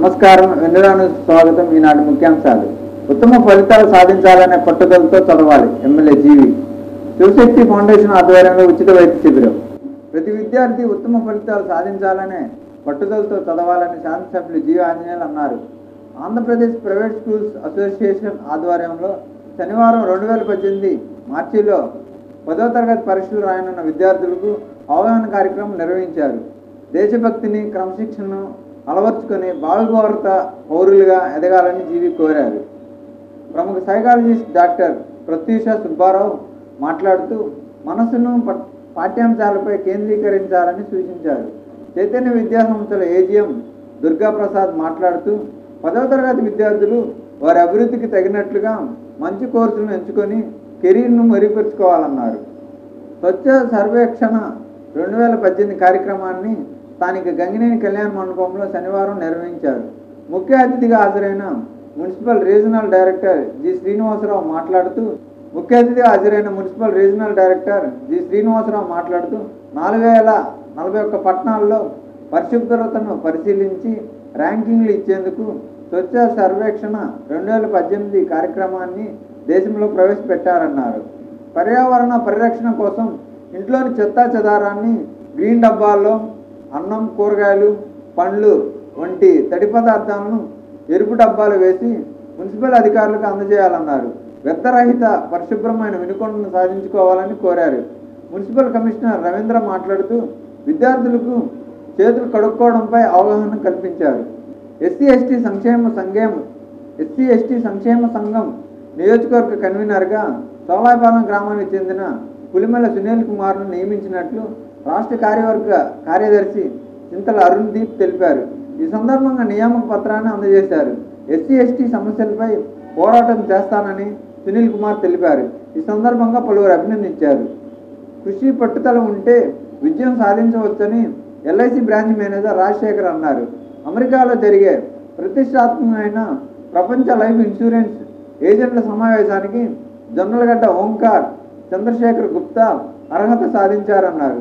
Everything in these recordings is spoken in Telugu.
నమస్కారం వెన్నురాను స్వాగతం ఈనాటి ముఖ్యాంశాలు ఉత్తమ ఫలితాలు సాధించాలనే పట్టుదలతో చదవాలి ఎమ్మెల్యే జీవి శివశక్తి ఫౌండేషన్ ఆధ్వర్యంలో ఉచిత వైద్య శిబిరం ప్రతి విద్యార్థి ఉత్తమ ఫలితాలు సాధించాలనే పట్టుదలతో చదవాలని శాసనసభ్యులు జీవి ఆంజనేయులు అన్నారు ఆంధ్రప్రదేశ్ ప్రైవేట్ స్కూల్స్ అసోసియేషన్ ఆధ్వర్యంలో శనివారం రెండు వేల పద్దెనిమిది మార్చిలో పదో తరగతి పరీక్షలు రాయనున్న విద్యార్థులకు అవగాహన కార్యక్రమం నిర్వహించారు దేశభక్తిని క్రమశిక్షణను అలవర్చుకొని బాలభారత పౌరులుగా ఎదగాలని జీవి కోరారు ప్రముఖ సైకాలజిస్ట్ డాక్టర్ ప్రత్యూష సుబ్బారావు మాట్లాడుతూ మనసును ప- పాఠ్యాంశాలపై కేంద్రీకరించాలని సూచించారు చైతన్య విద్యా సంస్థల ఏజిఎం దుర్గాప్రసాద్ మాట్లాడుతూ పదవ తరగతి విద్యార్థులు వారి అభివృద్ధికి తగినట్లుగా మంచి కోర్సులను ఎంచుకొని కెరీర్ను మెరుగుపరుచుకోవాలన్నారు స్వచ్ఛ సర్వేక్షణ రెండు వేల పద్దెనిమిది కార్యక్రమాన్ని స్థానిక గంగినేని కళ్యాణ మండపంలో శనివారం నిర్వహించారు ముఖ్య అతిథిగా హాజరైన municipal regional director G Srinivasarao మాట్లాడుతూ ముఖ్య అతిథిగా హాజరైన municipal regional director G Srinivasarao మాట్లాడుతూ నాలుగు వేల నలభై ఒక్క పట్టణాల్లో పరిశుభ్రతను పరిశీలించి ర్యాంకింగ్లు ఇచ్చేందుకు స్వచ్ఛ సర్వేక్షణ రెండు వేల పద్దెనిమిది కార్యక్రమాన్ని దేశంలో ప్రవేశపెట్టారన్నారు పర్యావరణ పరిరక్షణ కోసం ఇంట్లోని చెత్తా చెదారాన్ని గ్రీన్ డబ్బాల్లో అన్నం కూరగాయలు పండ్లు వంటి తడి పదార్థాలను ఎరుపు డబ్బాలు వేసి మున్సిపల్ అధికారులకు అందజేయాలన్నారు వ్యర్థరహిత పరిశుభ్రమైన వినుకొండను సాధించుకోవాలని కోరారు మున్సిపల్ కమిషనర్ రవీంద్ర మాట్లాడుతూ విద్యార్థులకు చేతులు కడుక్కోవడంపై అవగాహన కల్పించారు ఎస్సీ ఎస్టీ సంక్షేమ సంఘం ఎస్సీ ఎస్టీ సంక్షేమ సంఘం నియోజకవర్గ కన్వీనర్గా సోలాయపాలెం గ్రామానికి చెందిన పులిమల సునీల్ కుమార్ను నియమించినట్లు రాష్ట్ర కార్యవర్గ కార్యదర్శి చింతల అరుణ్ దీప్ తెలిపారు ఈ సందర్భంగా నియామక పత్రాన్ని అందజేశారు ఎస్సీ ఎస్టీ సమస్యలపై పోరాటం చేస్తానని సునీల్ కుమార్ తెలిపారు ఈ సందర్భంగా పలువురు అభినందించారు కృషి పట్టుదల ఉంటే విజయం సాధించవచ్చని ఎల్ఐసి బ్రాంచ్ మేనేజర్ రాజశేఖర్ అన్నారు అమెరికాలో జరిగే ప్రతిష్టాత్మకమైన ప్రపంచ లైఫ్ ఇన్సూరెన్స్ ఏజెంట్ల సమావేశానికి జొన్నలగడ్డ ఓంకార్ చంద్రశేఖర్ గుప్తా అర్హత సాధించారన్నారు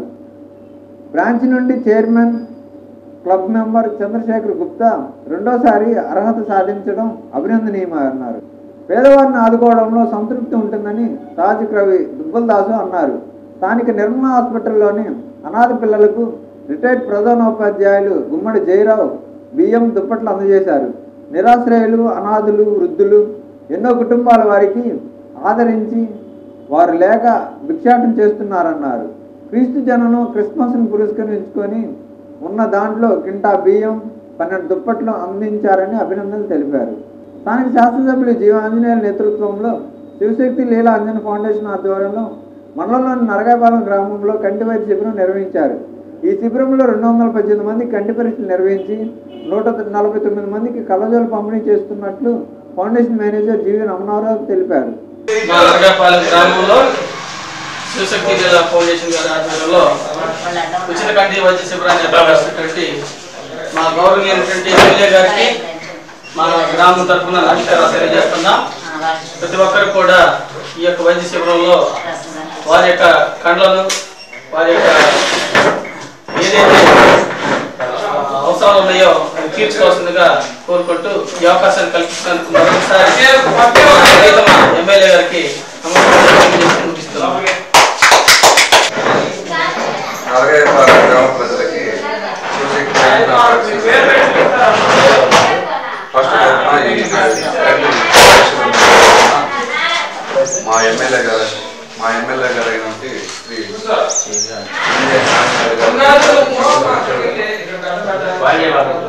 బ్రాంచ్ నుండి chairman club member Chandrasekhar Gupta రెండోసారి అర్హత సాధించడం అభినందనీయమన్నారు పేదవారిని ఆదుకోవడంలో సంతృప్తి ఉంటుందని తాజిక్ రవి దుబ్బల్దాసు అన్నారు స్థానిక నిర్మలా హాస్పిటల్లోని అనాథ పిల్లలకు రిటైర్డ్ ప్రధానోపాధ్యాయులు గుమ్మడి జయరావు బియ్యం దుప్పట్లు అందజేశారు నిరాశ్రయులు అనాథులు వృద్ధులు ఎన్నో కుటుంబాల వారికి ఆదరించి వారు లేక భిక్షాటం చేస్తున్నారన్నారు క్రీస్తు జనను క్రిస్మస్ను పురస్కరించుకొని ఉన్న దాంట్లో కింటా బియ్యం పన్నెండు దుప్పట్లు అందించారని అభినందనలు తెలిపారు స్థానిక శాసనసభ్యులు జీవ ఆంజనేయుల నేతృత్వంలో శివశక్తి లీలా అంజన ఫౌండేషన్ ఆధ్వర్యంలో మండలంలోని నరగాపాలెం గ్రామంలో కంటి వైద్య శిబిరం నిర్వహించారు ఈ శిబిరంలో రెండు వందల పద్దెనిమిది మంది కంటి పరీక్షలు నిర్వహించి నూట నలభై తొమ్మిది మందికి కళ్ళజోలు పంపిణీ చేస్తున్నట్లు ఫౌండేషన్ మేనేజర్ జీవి రమణారావు తెలిపారు మా నరగాపాలెం గ్రామంలో శివశక్తి జిల్లా ఫౌండేషన్ గారి ఆధ్వర్యంలో ఉచిత కంటి వైద్య శిబిరాన్ని నిర్వహిస్తున్నటువంటి మా గౌరవనీయులైనటువంటి ఎమ్మెల్యే గారికి మా గ్రామం తరఫున నమస్కారాలు తెలియజేస్తున్నాం ప్రతి ఒక్కరు కూడా ఈ యొక్క వైద్య శిబిరంలో వారి యొక్క కండ్లను వారి యొక్క ఏదైతే ఆ, అవసరాలు ఉన్నాయో అవి తీర్చుకోవాల్సిందిగా కోరుకుంటూ ఈ అవకాశాన్ని కల్పించినందుకు మరొకసారి మా ఎమ్మెల్యే గారికి నమస్కారం తెలియజేస్తూ ముగిస్తున్నాం నాలుగైపాలెం గ్రామ ప్రజలకి శివశక్తి ఫస్ట్ తరఫున ఈ రెండు మా ఎమ్మెల్యే గారు మా ఎమ్మెల్యే గారు అయినటువంటి శ్రీ విజయ నారాయణ గారు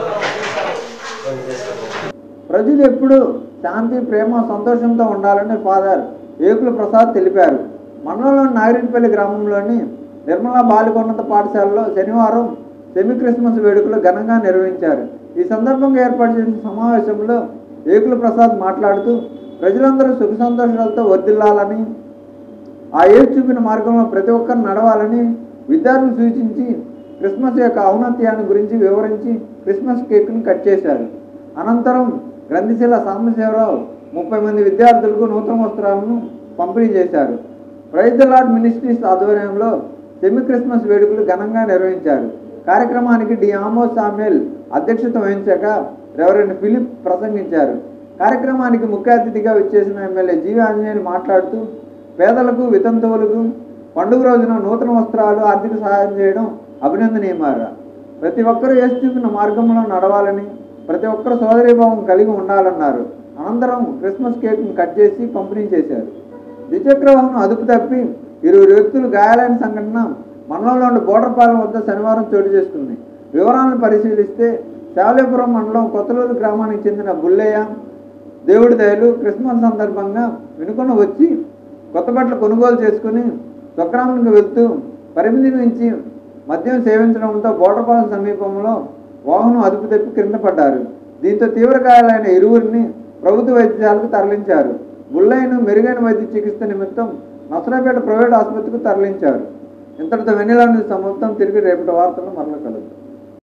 ప్రజలు ఎప్పుడు శాంతి ప్రేమ సంతోషంతో ఉండాలని ఫాదర్ ఏకుల ప్రసాద్ తెలిపారు మండలంలోని నాగిరెడ్డిపల్లి గ్రామంలోని నిర్మలా బాలికోన్నత పాఠశాలలో శనివారం సెమీ క్రిస్మస్ వేడుకలు ఘనంగా నిర్వహించారు ఈ సందర్భంగా ఏర్పాటు చేసిన సమావేశంలో ఏకుల ప్రసాద్ మాట్లాడుతూ ప్రజలందరూ సుఖ సంతోషాలతో వర్ధిల్లాలని ఆ ఏడు చూపిన మార్గంలో ప్రతి ఒక్కరు నడవాలని విద్యార్థులు సూచించి క్రిస్మస్ యొక్క ఔన్నత్యాన్ని గురించి వివరించి క్రిస్మస్ కేక్ను కట్ చేశారు అనంతరం గ్రంథిశీల సాంబశివరావు ముప్పై మంది విద్యార్థులకు నూతన వస్త్రాలను పంపిణీ చేశారు ప్రైజ్ ద లార్డ్ మినిస్ట్రీస్ ఆధ్వర్యంలో సెమీ క్రిస్మస్ వేడుకలు ఘనంగా నిర్వహించారు కార్యక్రమానికి డి ఆమోద్ సామ్యుల్ అధ్యక్షత వహించాక రెవరెండ్ ఫిలిప్ ప్రసంగించారు కార్యక్రమానికి ముఖ్య అతిథిగా విచ్చేసిన ఎమ్మెల్యే జీవి ఆంజనేయులు మాట్లాడుతూ పేదలకు వితంతువులకు పండుగ రోజున నూతన వస్త్రాలు ఆర్థిక సహాయం చేయడం అభినందనీయమార ప్రతి ఒక్కరూ వేసి చూపిన మార్గంలో నడవాలని ప్రతి ఒక్కరు సోదరీభావం కలిగి ఉండాలన్నారు అనంతరం క్రిస్మస్ కేక్ను కట్ చేసి పంపిణీ చేశారు ద్విచక్ర వాహనం అదుపు తప్పి ఇరువురు వ్యక్తులు గాయాలైన సంఘటన మండలంలోని బోర్డర్పాలెం వద్ద శనివారం చోటు చేసుకుంది వివరాలను పరిశీలిస్తే శావలేపురం మండలం కొత్తలూరు గ్రామానికి చెందిన బుల్లయ్య దేవుడి దయలు క్రిస్మస్ సందర్భంగా వినుకొన వచ్చి కొత్త బట్టలు కొనుగోలు చేసుకుని స్వగ్రామానికి వెళ్తూ పరిమితి మించి మద్యం సేవించడంతో బోర్డర్పాలెం సమీపంలో వాహనం అదుపు తప్పి క్రింద పడ్డారు దీంతో తీవ్ర గాయాలైన ఇరువురిని ప్రభుత్వ వైద్యశాలకు తరలించారు బుల్లయ్యను మెరుగైన వైద్య చికిత్స నిమిత్తం నసరాపేట ప్రైవేట్ ఆసుపత్రికి తరలించారు ఇంతటితో వెన్నెల న్యూస్ సమాప్తం తిరిగి రేపటి వార్తలు మరల కలుద్దాం